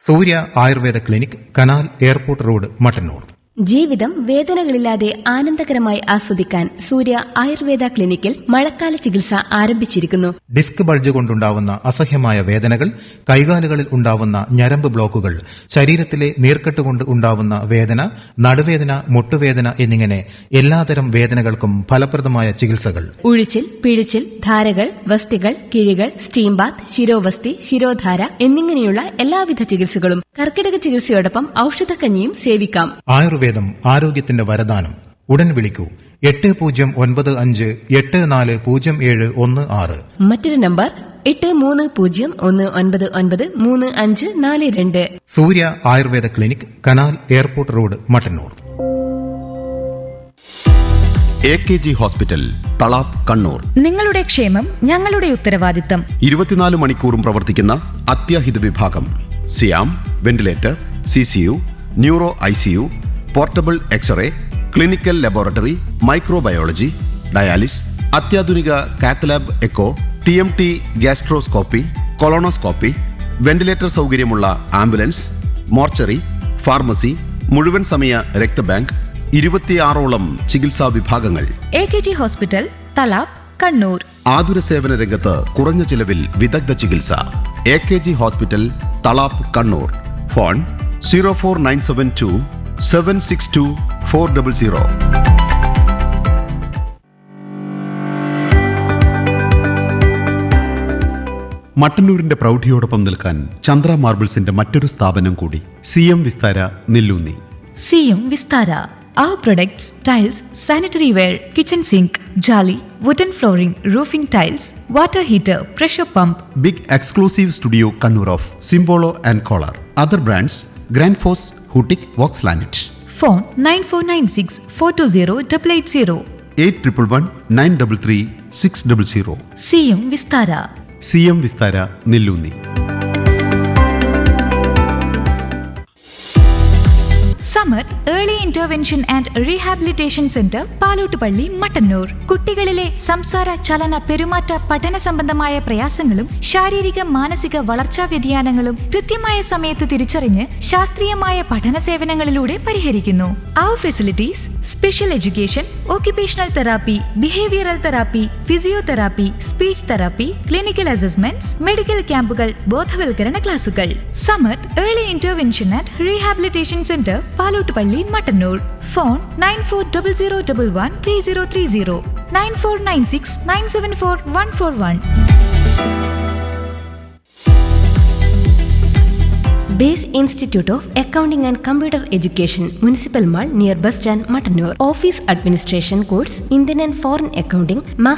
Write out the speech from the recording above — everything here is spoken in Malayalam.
സൂര്യ Ayurveda clinic canal airport road Mattannur ജീവിതം വേദനകളില്ലാതെ ആനന്ദകരമായി ആസ്വദിക്കാൻ സൂര്യ ആയുർവേദ ക്ലിനിക്കിൽ മഴക്കാല ചികിത്സ ആരംഭിച്ചിരിക്കുന്നു ഡിസ്ക് ബൾജ് കൊണ്ടുണ്ടാവുന്ന അസഹ്യമായ വേദനകൾ കൈകാലുകളിൽ ഉണ്ടാവുന്ന ഞരമ്പ് ബ്ലോക്കുകൾ ശരീരത്തിലെ നീർക്കെട്ട് കൊണ്ട് ഉണ്ടാവുന്ന വേദന നടുവേദന മുട്ടുവേദന എന്നിങ്ങനെ എല്ലാതരം വേദനകൾക്കും ഫലപ്രദമായ ചികിത്സകൾ ഉഴിച്ചിൽ പിഴിച്ചിൽ ധാരകൾ വസ്തികൾ കിഴികൾ സ്റ്റീം ബാത്ത് ശിരോവസ്തി ശിരോധാര എന്നിങ്ങനെയുള്ള എല്ലാവിധ ചികിത്സകളും കർക്കിടക ചികിത്സയോടൊപ്പം ഔഷധക്കഞ്ഞിയും സേവിക്കാം ആയുർവേദം ആരോഗ്യത്തിന്റെ വരദാനം ഉടൻ വിളിക്കൂ എട്ട് പൂജ്യം ഒൻപത് അഞ്ച് എട്ട് നാല് പൂജ്യം ഏഴ് ഒന്ന് ആറ് മറ്റൊരു നമ്പർ എട്ട് മൂന്ന് പൂജ്യം ഒന്ന് ഒൻപത് ഒൻപത് മൂന്ന് അഞ്ച് നാല് രണ്ട് Surya Ayurveda clinic canal airport road Mattannur A K G hospital Thalap Kannur നിങ്ങളുടെ ക്ഷേമം ഞങ്ങളുടെ ഉത്തരവാദിത്തം ഇരുപത്തിനാല് മണിക്കൂറും പ്രവർത്തിക്കുന്ന അത്യാഹിത വിഭാഗം സിയാം ventilator C C U neuro I C U portable X-ray clinical laboratory microbiology dialysis അത്യാധുനിക cath lab echo T M T gastroscopy colonoscopy ventilator സൗകര്യമുള്ള ആംബുലൻസ് മോർച്ചറി ഫാർമസി മുഴുവൻ സമയ രക്തബാങ്ക് ഇരുപത്തിയാറോളം ചികിത്സാ വിഭാഗങ്ങൾ A K G hospital Thalap Kannur ആതുര സേവന രംഗത്ത് കുറഞ്ഞ ചിലവിൽ വിദഗ്ധ ചികിത്സ A K G hospital Thalap Kannur phone zero four nine seven two seven six two four double zero മട്ടന്നൂരിന്റെ പ്രൗഢിയോടൊപ്പം നിൽക്കാൻ ചന്ദ്ര മാർബിൾസിന്റെ മറ്റൊരു സ്ഥാപനം കൂടി C M Vistara Nelloonni C M Vistara അവർ products tiles sanitary ware kitchen sink ജാലി wooden flooring roofing tiles water heater pressure pump big exclusive studio Kannur of സിംബോളോ ആൻഡ് കോളർ അതർ ബ്രാൻഡ്സ് ഗ്രാൻഡ് ഫോസ് ഹൂട്ടിക് വോക്സ് ലാനറ്റ് phone nine four nine six four two zero double eight zero eight triple one nine double three six double zero C M Vistara C M Vistara നെല്ലൂന്നി Samar early intervention and rehabilitation centre Palottupalli Mattannur കുട്ടികളിലെ സംസാര ചലന പെരുമാറ്റ പഠന സംബന്ധമായ പ്രയാസങ്ങളും ശാരീരിക മാനസിക വളർച്ചാ വ്യതിയാനങ്ങളും കൃത്യമായ സമയത്ത് തിരിച്ചറിഞ്ഞ് ശാസ്ത്രീയമായ പഠന സേവനങ്ങളിലൂടെ പരിഹരിക്കുന്നു അവർ facilities special education occupational therapy behavioural therapy physiotherapy speech therapy clinical assessments medical ക്യാമ്പുകൾ ബോധവൽക്കരണ ക്ലാസുകൾ Samar early intervention and rehabilitation centre Palottupalli Mattannur phone nine four double zero double one three zero three zero nine four nine six nine seven four one four one base institute of accounting and computer education municipal mall near bus stand Mattannur office administration course Indian and foreign accounting